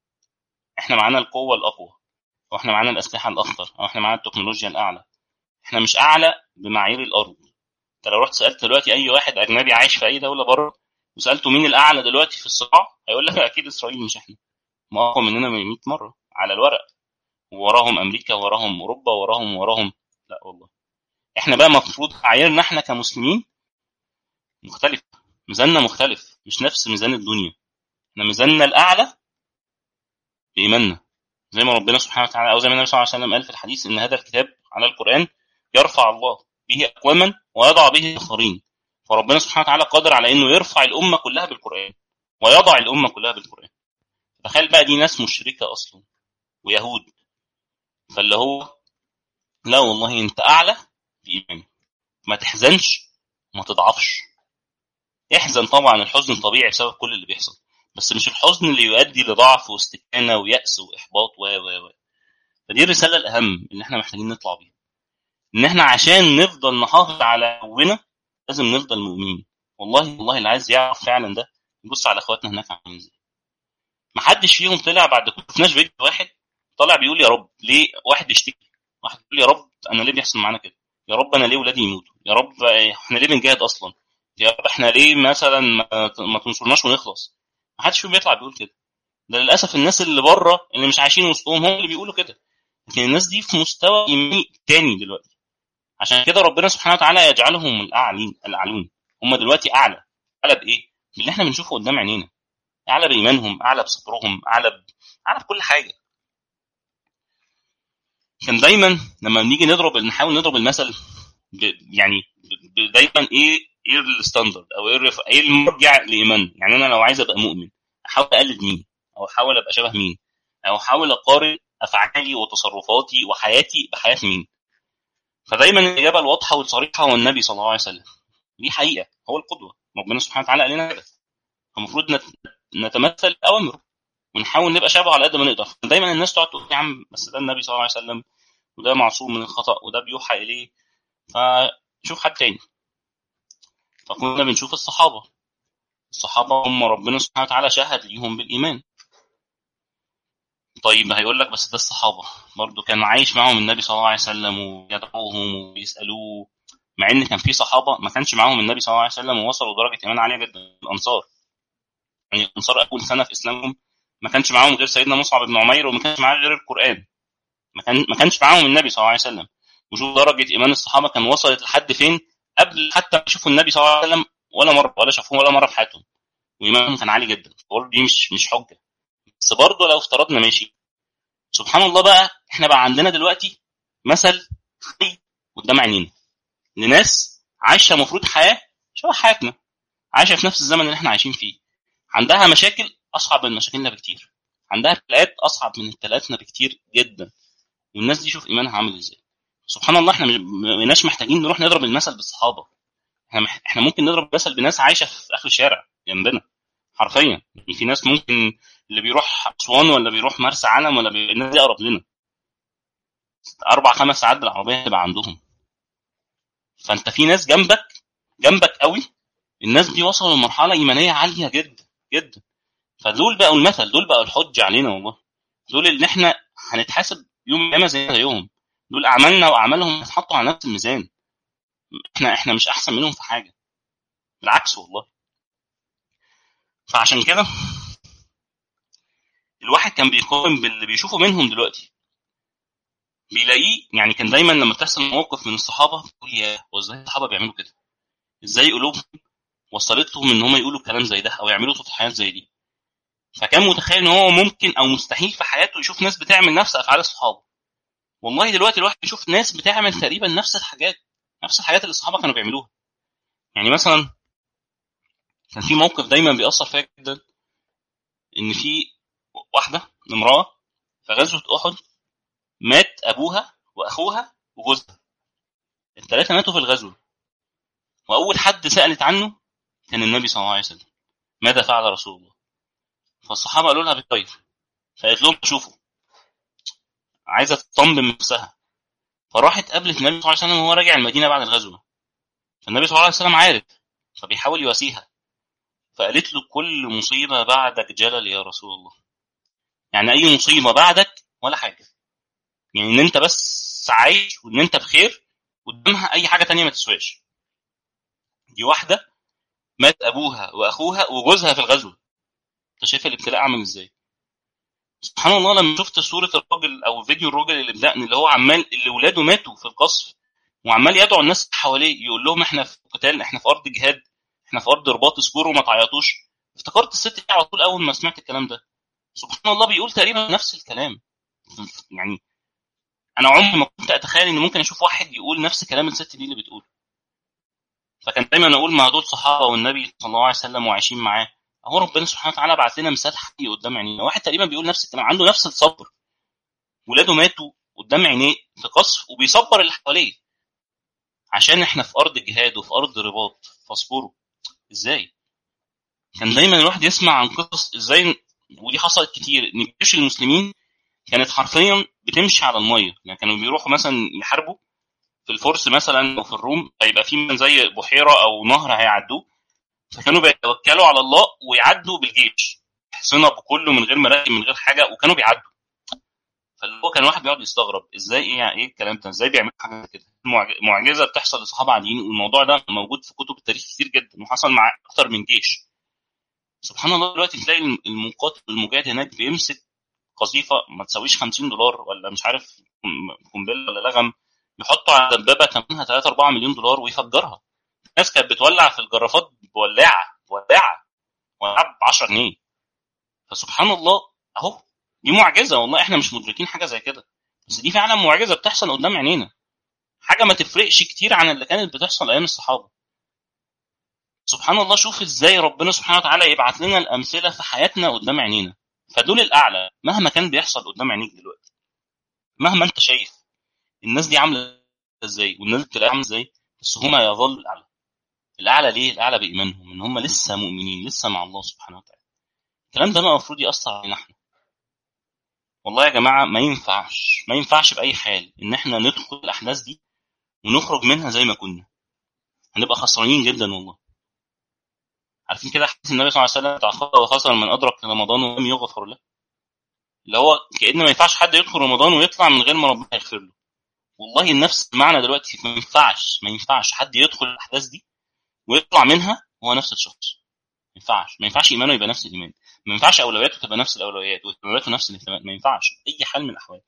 احنا معانا القوه الاقوى او احنا معانا الاسلحه الاخطر او احنا معانا التكنولوجيا الاعلى احنا مش اعلى بمعايير الارض انت لو رحت سالت دلوقتي اي واحد اجنبي عايش في اي دوله بره وسالته مين الاعلى دلوقتي في الصراع هيقول لك اكيد اسرائيل مش احنا ما اقوى مننا 100 مره على الورق ووراهم امريكا وراهم اوروبا وراهم وراهم لا والله احنا بقى المفروض معاييرنا احنا كمسلمين مختلف ميزاننا مختلف مش نفس ميزان الدنيا احنا ميزاننا الاعلى بايماننا زي ما ربنا سبحانه وتعالى او زي ما النبي صلى الله عليه وسلم قال في الحديث ان هذا الكتاب على القران يرفع الله به اقواما ويضع به اخرين فربنا سبحانه وتعالى قادر على انه يرفع الامه كلها بالقران ويضع الامه كلها بالقران تخيل بقى دي ناس مشركه اصلا ويهود فاللي هو لا والله انت اعلى بايمانك ما تحزنش وما تضعفش احزن طبعا الحزن طبيعي بسبب كل اللي بيحصل بس مش الحزن اللي يؤدي لضعف واستكانه ويأس واحباط و و و فدي الرساله الاهم اللي احنا محتاجين نطلع بيها ان احنا عشان نفضل نحافظ على قونا لازم نفضل مؤمنين والله والله اللي عايز يعرف فعلا ده يبص على اخواتنا هناك عاملين ازاي ما حدش فيهم طلع بعد كل شفناش فيديو واحد طالع بيقول يا رب ليه واحد بيشتكي واحد بيقول يا رب انا ليه بيحصل معانا كده يا رب انا ليه ولادي يموتوا يا رب احنا ليه بنجاهد اصلا يا رب احنا ليه مثلا ما تنصرناش ونخلص ما حدش فيهم بيطلع بيقول كده ده للاسف الناس اللي بره اللي مش عايشين وسطهم هم اللي بيقولوا كده لكن الناس دي في مستوى ايماني تاني دلوقتي عشان كده ربنا سبحانه وتعالى يجعلهم الاعلين الاعلون هم دلوقتي اعلى اعلى بايه باللي احنا بنشوفه قدام عينينا اعلى بايمانهم اعلى بصبرهم اعلى ب... اعلى بكل حاجه كان دايما لما بنيجي نضرب نحاول نضرب المثل ب... يعني ب... دايما ايه ايه الستاندرد او ايه الرف... ايه المرجع لايمان يعني انا لو عايز ابقى مؤمن احاول اقلد مين او احاول ابقى شبه مين او احاول اقارن افعالي وتصرفاتي وحياتي بحياه مين فدايما الاجابه الواضحه والصريحه هو النبي صلى الله عليه وسلم دي حقيقه هو القدوه ربنا سبحانه وتعالى قال لنا كده فالمفروض نت... نتمثل اوامره ونحاول نبقى شبهه على قد ما نقدر دايما الناس تقعد تقول يا عم بس ده النبي صلى الله عليه وسلم وده معصوم من الخطا وده بيوحى اليه فشوف حد تاني فكنا بنشوف الصحابه الصحابه هم ربنا سبحانه وتعالى شهد ليهم بالايمان طيب هيقول لك بس ده الصحابه برضه كان عايش معاهم النبي صلى الله عليه وسلم ويدعوهم ويسالوه مع ان كان في صحابه ما كانش معاهم النبي صلى الله عليه وسلم ووصلوا لدرجه ايمان عاليه جدا الانصار يعني الانصار اول سنه في اسلامهم ما كانش معاهم غير سيدنا مصعب بن عمير وما كانش معاه غير القران ما كان ما كانش معاهم النبي صلى الله عليه وسلم وشوف درجه ايمان الصحابه كان وصلت لحد فين قبل حتى ما يشوفوا النبي صلى الله عليه وسلم ولا مره ولا شافوه ولا مره في حياتهم وايمانهم كان عالي جدا برضه دي مش مش حجه بس برضه لو افترضنا ماشي سبحان الله بقى احنا بقى عندنا دلوقتي مثل حي قدام عينينا لناس عايشه المفروض حياه شبه حياتنا عايشه في نفس الزمن اللي احنا عايشين فيه عندها مشاكل اصعب من مشاكلنا بكتير عندها ابتلاءات اصعب من ابتلاءاتنا بكتير جدا والناس دي شوف ايمانها عامل ازاي سبحان الله احنا مش محتاجين نروح نضرب المثل بالصحابه احنا مح... احنا ممكن نضرب مثل بناس عايشه في اخر الشارع جنبنا حرفيا يعني في ناس ممكن اللي بيروح اسوان ولا بيروح مرسى علم ولا بي... الناس دي اقرب لنا اربع خمس ساعات بالعربيه تبقى عندهم فانت في ناس جنبك جنبك قوي الناس دي وصلوا لمرحله ايمانيه عاليه جدا جدا فدول بقوا المثل دول بقوا الحجه علينا والله دول اللي احنا هنتحاسب يوم القيامه زي زيهم دول اعمالنا واعمالهم هتحطوا على نفس الميزان احنا احنا مش احسن منهم في حاجه بالعكس والله فعشان كده الواحد كان بيقارن باللي بيشوفه منهم دلوقتي بيلاقيه يعني كان دايما لما بتحصل موقف من الصحابه بيقول يا هو ازاي الصحابه بيعملوا كده؟ ازاي قلوبهم وصلتهم ان هم يقولوا كلام زي ده او يعملوا تضحيات زي دي فكان متخيل ان هو ممكن او مستحيل في حياته يشوف ناس بتعمل نفس افعال الصحابه والله دلوقتي الواحد بيشوف ناس بتعمل تقريبا نفس الحاجات نفس الحاجات اللي الصحابه كانوا بيعملوها يعني مثلا كان في موقف دايما بيأثر فيا جدا ان في واحده امراه في غزوه احد مات ابوها واخوها وجوزها الثلاثه ماتوا في الغزوه واول حد سالت عنه كان النبي صلى الله عليه وسلم ماذا فعل رسول الله فالصحابه قالوا لها بالطير فقالت لهم شوفوا عايزه تطمن نفسها فراحت قابلت النبي صلى الله عليه وسلم وهو راجع المدينه بعد الغزوه فالنبي صلى الله عليه وسلم عارف فبيحاول يواسيها فقالت له كل مصيبه بعدك جلل يا رسول الله يعني اي مصيبه بعدك ولا حاجه يعني ان انت بس عايش وان انت بخير قدامها اي حاجه تانية ما تسواش دي واحده مات ابوها واخوها وجوزها في الغزوه انت شايف الابتلاء عامل ازاي سبحان الله لما شفت صوره الراجل او فيديو الراجل اللي بدأني اللي هو عمال اللي ولاده ماتوا في القصف وعمال يدعو الناس حواليه يقول لهم احنا في قتال احنا في ارض جهاد احنا في ارض رباط اصبروا وما تعيطوش افتكرت الست دي على طول اول ما سمعت الكلام ده سبحان الله بيقول تقريبا نفس الكلام يعني انا عمري ما كنت اتخيل ان ممكن اشوف واحد يقول نفس كلام الست دي اللي بتقول فكان دايما اقول ما دول صحابه والنبي صلى الله عليه وسلم وعايشين معاه اهو ربنا سبحانه وتعالى بعت لنا مثال حي قدام عينينا واحد تقريبا بيقول نفس الكلام عنده نفس الصبر ولاده ماتوا قدام عينيه في قصف وبيصبر اللي حواليه عشان احنا في ارض جهاد وفي ارض رباط فاصبروا ازاي كان دايما الواحد يسمع عن قصص ازاي ودي حصلت كتير ان جيوش المسلمين كانت حرفيا بتمشي على الميه يعني كانوا بيروحوا مثلا يحاربوا في الفرس مثلا او في الروم هيبقى في زي بحيره او نهر هيعدوه فكانوا بيتوكلوا على الله ويعدوا بالجيش حصنة بكله من غير مراكب من غير حاجه وكانوا بيعدوا فاللي هو كان واحد بيقعد يستغرب ازاي ايه يعني ايه الكلام ده ازاي بيعملوا حاجه كده معجزه بتحصل لصحابه عاديين والموضوع ده موجود في كتب التاريخ كتير جدا وحصل مع اكتر من جيش سبحان الله دلوقتي تلاقي المقاتل المجاهد هناك بيمسك قذيفه ما تساويش 50 دولار ولا مش عارف قنبله ولا لغم يحطه على دبابه ثمنها 3 4 مليون دولار ويفجرها الناس كانت بتولع في الجرافات بولاعه بولاعه ولاعه ب 10 جنيه فسبحان الله اهو دي معجزه والله احنا مش مدركين حاجه زي كده بس دي فعلا معجزه بتحصل قدام عينينا حاجه ما تفرقش كتير عن اللي كانت بتحصل ايام الصحابه سبحان الله شوف ازاي ربنا سبحانه وتعالى يبعت لنا الامثله في حياتنا قدام عينينا فدول الاعلى مهما كان بيحصل قدام عينيك دلوقتي مهما انت شايف الناس دي عامله ازاي والناس بتلاقيها عامله ازاي بس هما يظل الاعلى الاعلى ليه الاعلى بايمانهم ان هم لسه مؤمنين لسه مع الله سبحانه وتعالى الكلام ده المفروض ياثر علينا احنا والله يا جماعه ما ينفعش ما ينفعش باي حال ان احنا ندخل الاحداث دي ونخرج منها زي ما كنا هنبقى خسرانين جدا والله عارفين كده حديث النبي صلى الله عليه وسلم تعخذ وخسر من ادرك رمضان ولم يغفر له اللي هو كأن ما ينفعش حد يدخل رمضان ويطلع من غير ما ربنا يغفر له والله نفس المعنى دلوقتي ما ينفعش ما ينفعش حد يدخل الاحداث دي ويطلع منها هو نفس الشخص ما ينفعش ما ينفعش ايمانه يبقى نفس الايمان ما ينفعش اولوياته تبقى نفس الاولويات واهتماماته نفس الاهتمامات ما ينفعش اي حال من الاحوال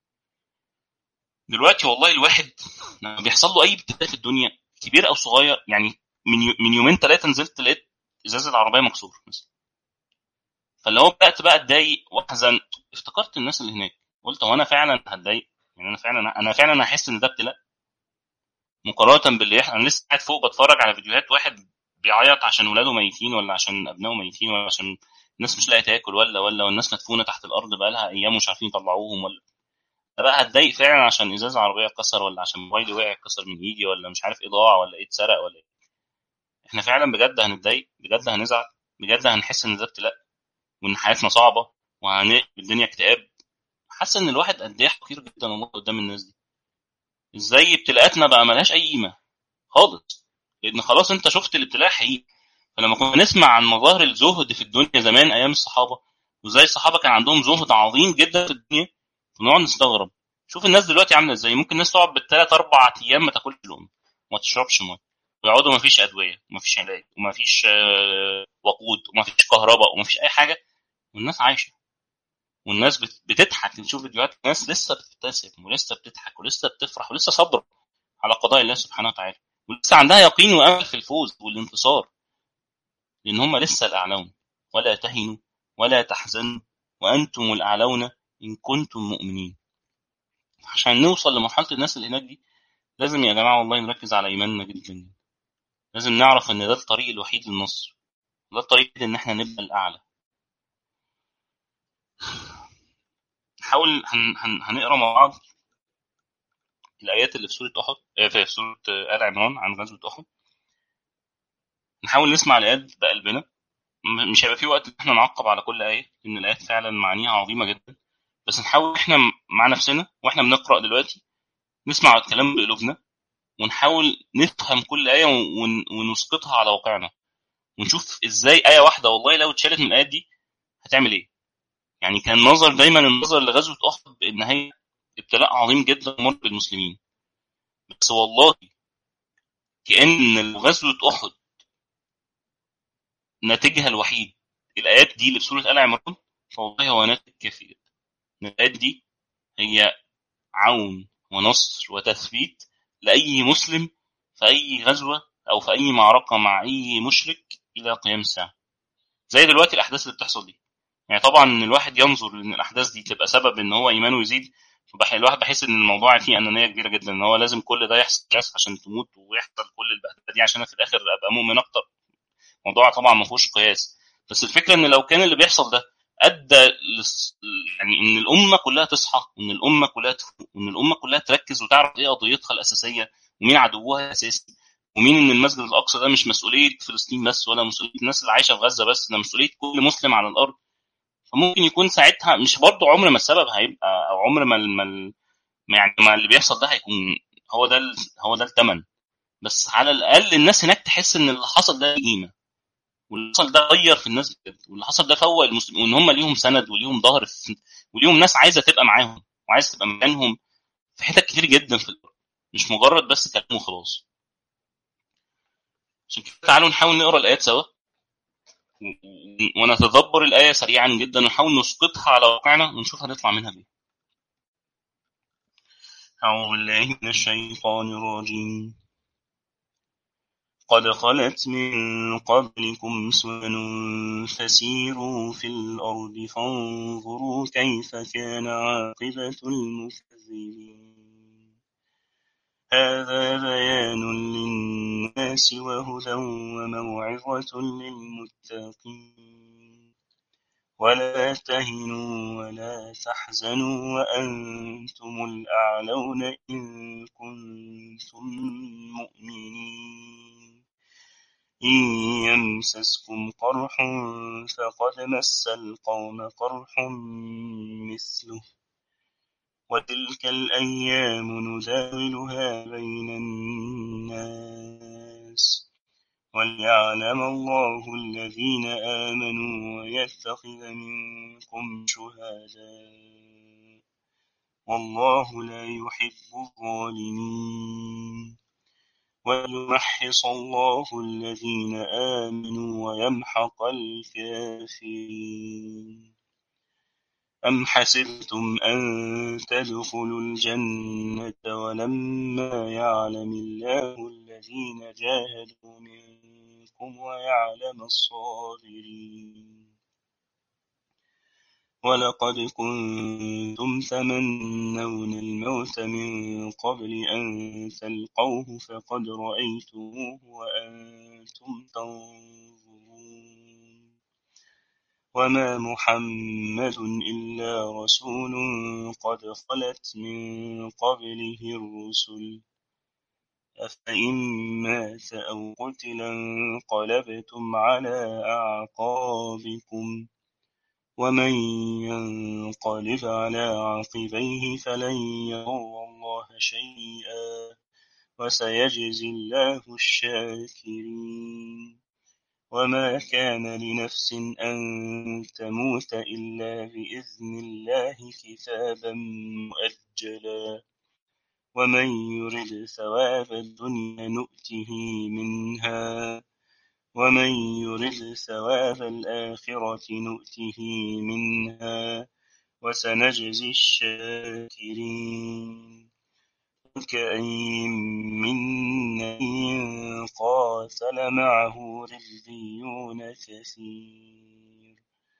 دلوقتي والله الواحد لما بيحصل له اي ابتلاء في الدنيا كبير او صغير يعني من يو- من يومين ثلاثه نزلت لقيت ازاز العربيه مكسور مثلا فاللي هو بدات بقى اتضايق واحزن افتكرت الناس اللي هناك قلت هو انا فعلا هتضايق يعني انا فعلا انا فعلا هحس ان ده ابتلاء مقارنه باللي يحصل انا لسه قاعد فوق بتفرج على فيديوهات واحد بيعيط عشان ولاده ميتين ولا عشان ابنائه ميتين ولا عشان الناس مش لاقيه تاكل ولا ولا والناس مدفونه تحت الارض بقى لها ايام ومش عارفين يطلعوهم ولا ده بقى هتضايق فعلا عشان ازاز عربيه اتكسر ولا عشان موبايلي وقع اتكسر من ايدي ولا مش عارف ايه ضاع ولا ايه اتسرق ولا ايه احنا فعلا بجد هنتضايق بجد هنزعل بجد هنحس ان ده ابتلاء وان حياتنا صعبه وهنقلب الدنيا اكتئاب حاسس ان الواحد قد ايه حقير جدا والله قدام الناس دي ازاي ابتلاءاتنا بقى ملهاش اي قيمه خالص لان خلاص انت شفت الابتلاء حقيقي فلما كنا نسمع عن مظاهر الزهد في الدنيا زمان ايام الصحابه وازاي الصحابه كان عندهم زهد عظيم جدا في الدنيا ونقعد نستغرب شوف الناس دلوقتي عامله ازاي ممكن الناس تقعد بالثلاث اربع ايام ما تاكلش لقمه وما تشربش ميه ويقعدوا ما فيش ادويه وما فيش علاج وما فيش آه، وقود وما فيش كهرباء وما فيش اي حاجه والناس عايشه والناس بت- بتضحك نشوف فيديوهات ناس لسه بتبتسم ولسه بتضحك ولسه بتفرح ولسه صابره على قضاء الله سبحانه وتعالى ولسه عندها يقين وامل في الفوز والانتصار لان هم لسه الاعلون ولا تهنوا ولا تحزنوا وانتم الاعلون ان كنتم مؤمنين عشان نوصل لمرحله الناس اللي هناك دي لازم يا جماعه والله نركز على ايماننا جدا جدا لازم نعرف ان ده الطريق الوحيد للنصر ده الطريق ان احنا نبقى الاعلى نحاول هن هن هنقرا مع بعض الايات اللي في سوره احد آه، في سوره آه، ال عمران عن غزوه احد نحاول نسمع الايات بقلبنا م- مش هيبقى في وقت ان احنا نعقب على كل ايه لان الايات فعلا معانيها عظيمه جدا بس نحاول احنا م- مع نفسنا واحنا بنقرا دلوقتي نسمع الكلام بقلوبنا ونحاول نفهم كل ايه ون- ونسقطها على واقعنا ونشوف ازاي ايه واحده والله لو اتشالت من الايات دي هتعمل ايه يعني كان نظر دايما النظر لغزوه احد بان هي ابتلاء عظيم جدا مر بالمسلمين بس والله كان غزوه احد ناتجها الوحيد الايات دي اللي في سوره ال عمران فوالله هو ناتج كافي جدا الايات دي هي عون ونصر وتثبيت لاي مسلم في اي غزوه او في اي معركه مع اي مشرك الى قيام الساعه زي دلوقتي الاحداث اللي بتحصل دي يعني طبعا ان الواحد ينظر ان الاحداث دي تبقى سبب ان هو ايمانه يزيد فبح- الواحد بحس ان الموضوع فيه انانيه كبيره جدا ان هو لازم كل ده يحصل بس عشان تموت ويحصل كل البهدله دي عشان أنا في الاخر ابقى مؤمن اكتر الموضوع طبعا ما فيهوش قياس بس الفكره ان لو كان اللي بيحصل ده ادى لس... يعني ان الامه كلها تصحى وان الامه كلها تفوق وان الامه كلها تركز وتعرف ايه قضيتها الاساسيه ومين عدوها الاساسي ومين ان المسجد الاقصى ده مش مسؤوليه فلسطين بس ولا مسؤوليه الناس اللي عايشه في غزه بس ده مسؤوليه كل مسلم على الارض فممكن يكون ساعتها مش برضه عمر ما السبب هيبقى او عمر ما ال- ما ال- ما يعني ما اللي بيحصل ده هيكون هو ده ال- هو ده الثمن بس على الاقل الناس هناك تحس ان اللي حصل ده قيمه واللي حصل ده غير في الناس بجد واللي حصل ده فوق المسلمين وان هم ليهم سند وليهم ظهر في- وليهم ناس عايزه تبقى معاهم وعايزه تبقى مكانهم في حتت كتير جدا في الارض مش مجرد بس كلام وخلاص عشان كده تعالوا نحاول نقرا الايات سوا و- و- ونتدبر الايه سريعا جدا ونحاول نسقطها على واقعنا ونشوف هنطلع منها بايه أعوذ بالله من الشيطان الرجيم قد خلت من قبلكم سنن فسيروا في الأرض فانظروا كيف كان عاقبة المكذبين هذا بيان للناس وهدى وموعظة للمتقين ولا تهنوا ولا تحزنوا وأنتم الأعلون إن كنتم مؤمنين إن يمسسكم قرح فقد مس القوم قرح مثله وتلك الأيام نداولها بين الناس وليعلم الله الذين آمنوا ويتخذ منكم شهداء والله لا يحب الظالمين ويمحص الله الذين آمنوا ويمحق الكافرين أم حسبتم أن تدخلوا الجنة ولما يعلم الله الذين جاهدوا منكم ويعلم الصابرين ولقد كنتم تمنون الموت من قبل أن تلقوه فقد رأيتموه وأنتم تنظرون وما محمد إلا رسول قد خلت من قبله الرسل أفإن مات أو قتل انقلبتم على أعقابكم ومن ينقلب على عقبيه فلن يضر الله شيئا وسيجزي الله الشاكرين وما كان لنفس أن تموت إلا بإذن الله كتابا مؤجلا ومن يرد ثواب الدنيا نؤته منها ومن يرد ثواب الآخرة نؤته منها وسنجزي الشاكرين وكأين من نبي قاتل معه ربيون كثير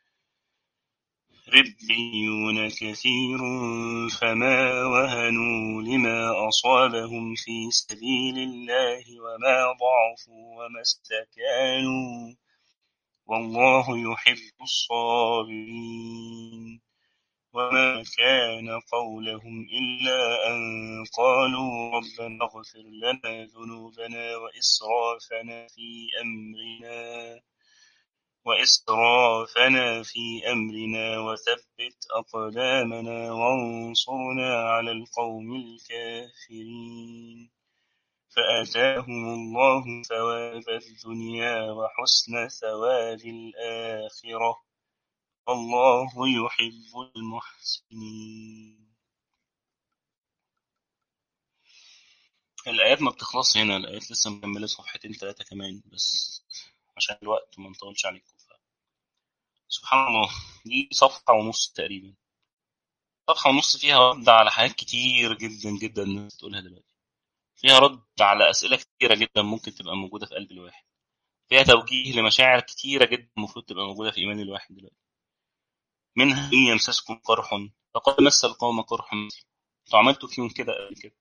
ربيون كثير فما وهنوا لما أصابهم في سبيل الله وما ضعفوا وما استكانوا والله يحب الصابرين وما كان قولهم إلا أن قالوا ربنا اغفر لنا ذنوبنا وإسرافنا في أمرنا وإسرافنا في أمرنا وثبت أقدامنا وانصرنا على القوم الكافرين فآتاهم الله ثواب الدنيا وحسن ثواب الآخرة والله يحب المحسنين الآيات ما بتخلص هنا الآيات لسه مكملة صفحتين ثلاثة كمان بس عشان الوقت ما نطولش عليكم سبحان الله دي صفحة ونص تقريبا صفحة ونص فيها رد على حاجات كتير جدا جدا الناس تقولها دلوقتي فيها رد على أسئلة كتيرة جدا ممكن تبقى موجودة في قلب الواحد فيها توجيه لمشاعر كتيرة جدا المفروض تبقى موجودة في إيمان الواحد دلوقتي منها إن يمسسكم قرح فقد مس القوم قرح مثل انتوا عملتوا فيهم كده قبل كده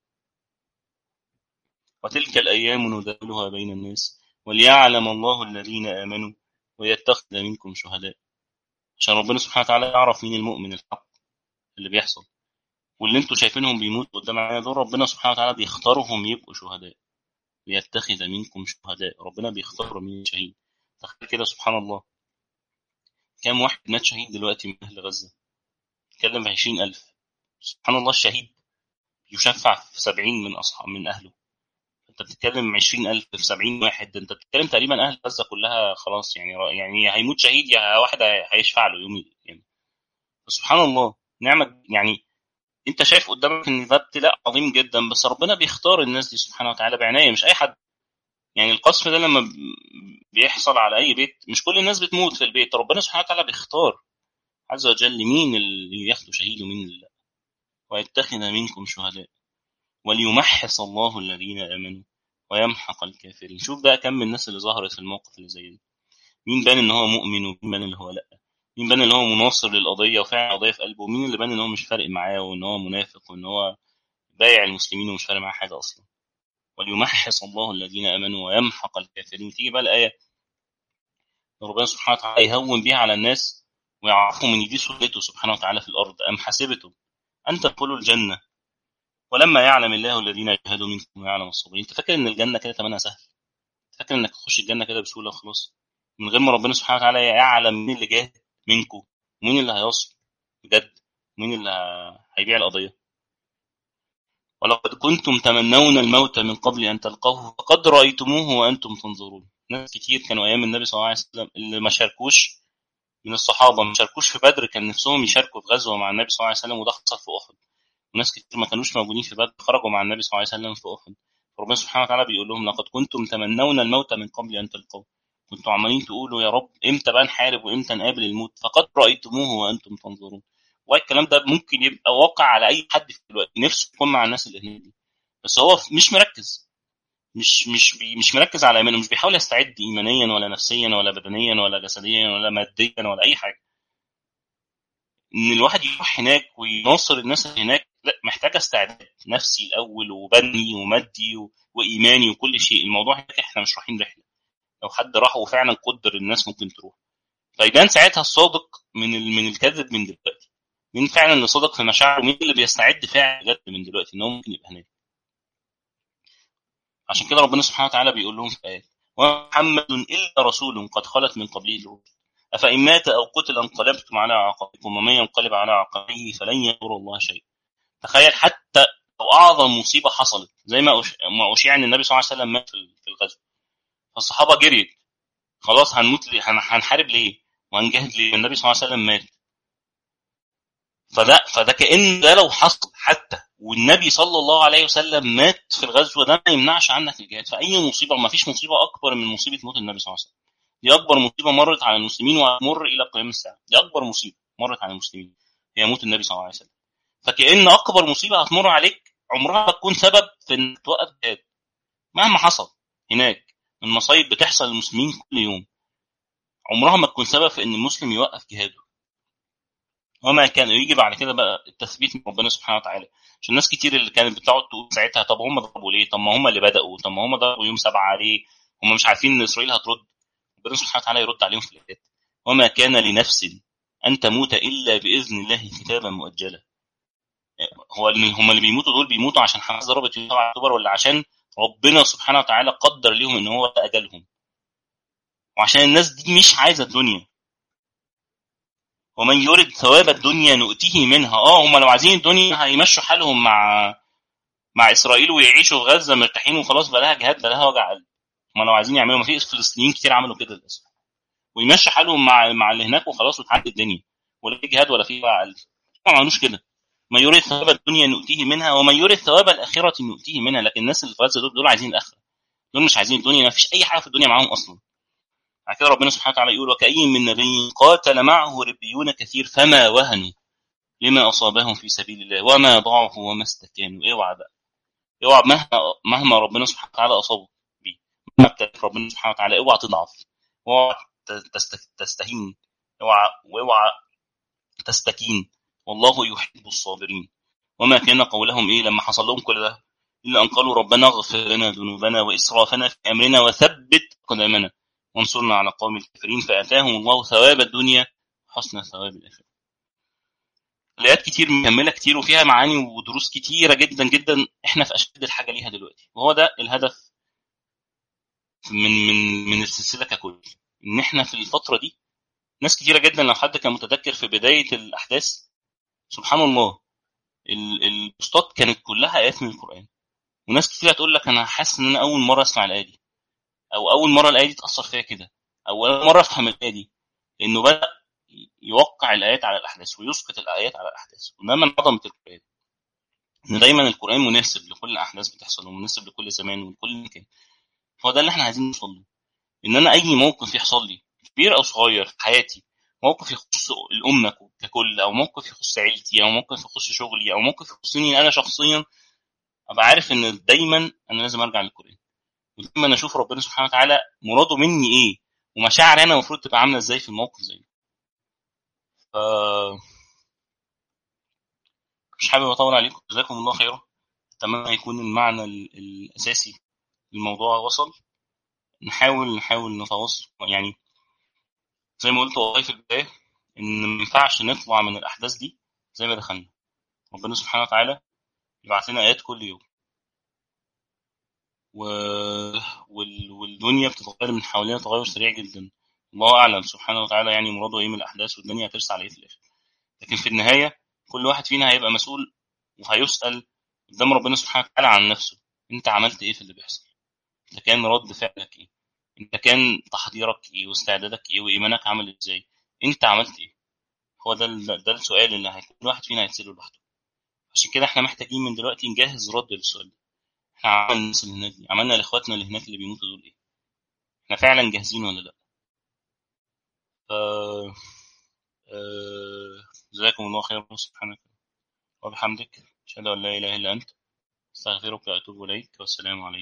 وتلك الأيام نداولها بين الناس وليعلم الله الذين آمنوا ويتخذ منكم شهداء عشان ربنا سبحانه وتعالى يعرف مين المؤمن الحق اللي بيحصل واللي انتوا شايفينهم بيموتوا قدام عينينا دول ربنا سبحانه وتعالى بيختارهم يبقوا شهداء ليتخذ منكم شهداء ربنا بيختار مين شهيد تخيل كده سبحان الله كام واحد مات شهيد دلوقتي من أهل غزة نتكلم في عشرين ألف سبحان الله الشهيد يشفع في سبعين من أصحاب من أهله انت بتتكلم 20000 في 70 واحد ده انت بتتكلم تقريبا اهل غزه كلها خلاص يعني يعني هيموت شهيد يا واحد هيشفع له يوم يعني سبحان الله نعمه يعني انت شايف قدامك ان ده ابتلاء عظيم جدا بس ربنا بيختار الناس دي سبحانه وتعالى بعنايه مش اي حد يعني القصف ده لما بيحصل على اي بيت مش كل الناس بتموت في البيت ربنا سبحانه وتعالى بيختار عز وجل مين اللي ياخده شهيد ومين اللي لا ويتخذ منكم شهداء وليمحص الله الذين امنوا ويمحق الكافرين شوف بقى كم من الناس اللي ظهرت في الموقف اللي زي ده مين بان ان هو مؤمن ومين بان اللي هو لا مين بان ان هو مناصر للقضيه وفعلا قضيه في قلبه ومين اللي بان ان هو مش فارق معاه وان هو منافق وان هو بايع المسلمين ومش فارق معاه حاجه اصلا وليمحص الله الذين امنوا ويمحق الكافرين تيجي بقى الايه ربنا سبحانه وتعالى يهون بيها على الناس ويعرفهم ان دي سلطته سبحانه وتعالى في الارض ام حسبتم ان تدخلوا الجنه ولما يعلم الله الذين جاهدوا منكم ويعلم الصابرين انت فاكر ان الجنه كده ثمنها سهل فاكر انك تخش الجنه كده بسهوله وخلاص من غير ما ربنا سبحانه وتعالى يعلم مين اللي جاهد منكم ومين اللي هيصبر بجد ومين اللي هيبيع القضيه ولقد كنتم تمنون الموت من قبل ان تلقوه فقد رايتموه وانتم تنظرون ناس كتير كانوا ايام النبي صلى الله عليه وسلم اللي ما شاركوش من الصحابه ما شاركوش في بدر كان نفسهم يشاركوا في غزوه مع النبي صلى الله عليه وسلم وده حصل في احد وناس كتير ما كانوش موجودين في بدر خرجوا مع النبي صلى الله عليه وسلم في احد فربنا سبحانه وتعالى بيقول لهم لقد كنتم تمنون الموت من قبل ان تلقوه كنتوا عمالين تقولوا يا رب امتى بقى نحارب وامتى نقابل الموت فقد رايتموه وانتم تنظرون والكلام ده ممكن يبقى واقع على اي حد في الوقت نفسه يكون مع الناس اللي هناك دي بس هو مش مركز مش مش بي مش مركز على ايمانه مش بيحاول يستعد ايمانيا ولا نفسيا ولا بدنيا ولا جسديا ولا ماديا ولا اي حاجه ان الواحد يروح هناك ويناصر الناس اللي هناك لا محتاج استعداد نفسي الاول وبدني ومادي و... وايماني وكل شيء الموضوع هناك احنا مش رايحين رحله لو حد راح وفعلا قدر الناس ممكن تروح فيبان ساعتها الصادق من ال... من الكذب من دلوقتي مين فعلا اللي صادق في مشاعره ومين اللي بيستعد فعلا بجد من دلوقتي ان هو ممكن يبقى هناك عشان كده ربنا سبحانه وتعالى بيقول لهم في الايه ومحمد الا رسول قد خلت من قبله الرسل افان مات او قتل انقلبتم على عقابكم ومن ينقلب على عقابه فلن يضر الله شيئا تخيل حتى لو اعظم مصيبه حصلت زي ما ما اشيع ان النبي صلى الله عليه وسلم مات في الغزو فالصحابه جريت خلاص هنموت ليه هنحارب ليه وهنجاهد ليه النبي صلى الله عليه وسلم مات فده فده كان ده لو حصل حتى والنبي صلى الله عليه وسلم مات في الغزو ده ما يمنعش عنك الجهاد فاي مصيبه ما فيش مصيبه اكبر من مصيبه موت النبي صلى الله عليه وسلم دي اكبر مصيبه مرت على المسلمين وهتمر الى قيام الساعه دي اكبر مصيبه مرت على المسلمين هي موت النبي صلى الله عليه وسلم فكأن اكبر مصيبه هتمر عليك عمرها ما تكون سبب في انك توقف جهاد مهما حصل هناك من مصايب بتحصل للمسلمين كل يوم عمرها ما تكون سبب في ان المسلم يوقف جهاده وما كان يجي بعد كده بقى التثبيت من ربنا سبحانه وتعالى عشان الناس كتير اللي كانت بتقعد تقول ساعتها طب هم ضربوا ليه؟ طب ما هم اللي بدأوا طب ما هم ضربوا يوم سبعة ليه؟ هم مش عارفين ان اسرائيل هترد ربنا سبحانه وتعالى يرد عليهم في الايات وما كان لنفس ان تموت الا باذن الله كتابا مؤجلا هو اللي هم اللي بيموتوا دول بيموتوا عشان حماس ضربت يوم 7 اكتوبر ولا عشان ربنا سبحانه وتعالى قدر ليهم ان هو ده اجلهم وعشان الناس دي مش عايزه الدنيا ومن يرد ثواب الدنيا نؤتيه منها اه هم لو عايزين الدنيا هيمشوا حالهم مع مع اسرائيل ويعيشوا في غزه مرتاحين وخلاص بلاها جهاد بلاها وجع قلب هم لو عايزين يعملوا ما في فلسطينيين كتير عملوا كده للاسف ويمشوا حالهم مع مع اللي هناك وخلاص وتعدي الدنيا ولا في جهاد ولا في وجع قلب ما عملوش كده من يريد ثواب الدنيا نؤتيه منها ومن يريد ثواب الاخره نؤتيه منها لكن الناس اللي في غزه دول دول عايزين الاخره دول مش عايزين الدنيا ما فيش اي حاجه في الدنيا معاهم اصلا بعد كده ربنا سبحانه وتعالى يقول وكأي من نبي قاتل معه ربيون كثير فما وهنوا لما أصابهم في سبيل الله وما ضعفوا وما استكانوا اوعى بقى اوعى مهما مهما ربنا سبحانه وتعالى أصابك بيه مهما ابتلاك ربنا سبحانه وتعالى اوعى تضعف اوعى تستهين اوعى واوعى تستكين والله يحب الصابرين وما كان قولهم ايه لما حصل لهم كل ده الا ان قالوا ربنا اغفر لنا ذنوبنا واسرافنا في امرنا وثبت قدمنا وانصرنا على قوم الكافرين فاتاهم الله ثواب الدنيا وحسن ثواب الاخره. الايات كتير مكمله كتير وفيها معاني ودروس كتيره جدا جدا احنا في اشد الحاجه ليها دلوقتي وهو ده الهدف من من من السلسله ككل ان احنا في الفتره دي ناس كتيره جدا لو حد كان متذكر في بدايه الاحداث سبحان الله البوستات كانت كلها ايات من القران وناس كتير هتقول لك انا حاسس ان انا اول مره اسمع الايه دي او اول مره الايه دي تاثر فيا كده او اول مره افهم الايه دي لانه بدا يوقع الايات على الاحداث ويسقط الايات على الاحداث وده من عظمه القران ان دايما القران مناسب لكل احداث بتحصل ومناسب لكل زمان ولكل مكان هو ده اللي احنا عايزين نوصل له ان انا اي موقف يحصل لي كبير او صغير في حياتي موقف يخص الامه ككل او موقف يخص عيلتي او موقف يخص شغلي او موقف يخصني انا شخصيا ابقى عارف ان دايما انا لازم ارجع للقران ودايما اشوف ربنا سبحانه وتعالى مراده مني ايه ومشاعر انا المفروض تبقى عامله ازاي في الموقف زي ده ف مش حابب اطول عليكم جزاكم الله خيرا اتمنى يكون المعنى الاساسي للموضوع وصل نحاول نحاول نتواصل يعني زي ما قلت والله في البدايه ان ما ينفعش نطلع من الاحداث دي زي ما دخلنا ربنا سبحانه وتعالى يبعت لنا ايات كل يوم و... وال... والدنيا بتتغير من حوالينا تغير سريع جدا الله اعلم سبحانه وتعالى يعني مراده ايه من الاحداث والدنيا هترسى على ايه في الاخر لكن في النهايه كل واحد فينا هيبقى مسؤول وهيسال قدام ربنا سبحانه وتعالى عن نفسه انت عملت ايه في اللي بيحصل انت كان رد فعلك ايه انت كان تحضيرك ايه واستعدادك ايه وايمانك عامل ازاي انت عملت ايه هو ده ده السؤال اللي هيكون كل واحد فينا هيتساله لوحده عشان كده احنا محتاجين من دلوقتي نجهز رد للسؤال ده احنا عملنا الناس اللي هناك دي عملنا لاخواتنا اللي هناك اللي بيموتوا دول ايه احنا فعلا جاهزين ولا لا آه آه جزاكم الله خيرا سبحانك وبحمدك أشهد أن لا إله إلا أنت أستغفرك وأتوب إليك والسلام عليكم